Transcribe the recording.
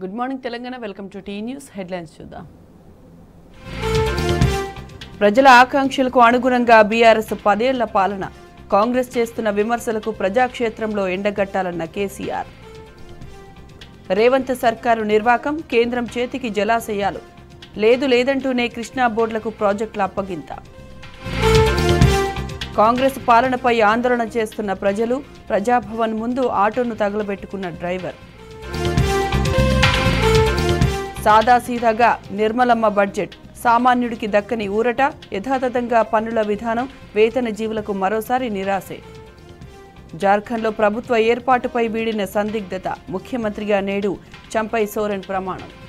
good morning Telangana welcome to T news headlines చూద్దాం ప్రజల ఆకాంక్షలకు అనుగుణంగా బీఆర్ఎస్ పదేళ్ల పాలన కాంగ్రెస్ చేస్తున్న విమర్శలకు ప్రజాక్షేత్రంలో ఎండగట్టాలన్న కేసీఆర్ రేవంత్ సర్కారు నిర్వాకం కేంద్రం చేతికి జలాశయాలు లేదు లేదంటూనే కృష్ణా బోర్డులకు ప్రాజెక్టుల అప్పగింత కాంగ్రెస్ పాలనపై ఆందోళన చేస్తున్న ప్రజలు ప్రజాభవన్ ముందు ఆటోను తగలబెట్టుకున్న డ్రైవర్ సాదాసీదాగా నిర్మలమ్మ బడ్జెట్ సామాన్యుడికి దక్కని ఊరట యథాతథంగా పన్నుల విధానం వేతన జీవులకు మరోసారి నిరాశే జార్ఖండ్లో ప్రభుత్వ ఏర్పాటుపై వీడిన సందిగ్ధత ముఖ్యమంత్రిగా నేడు చంపై సోరెన్ ప్రమాణం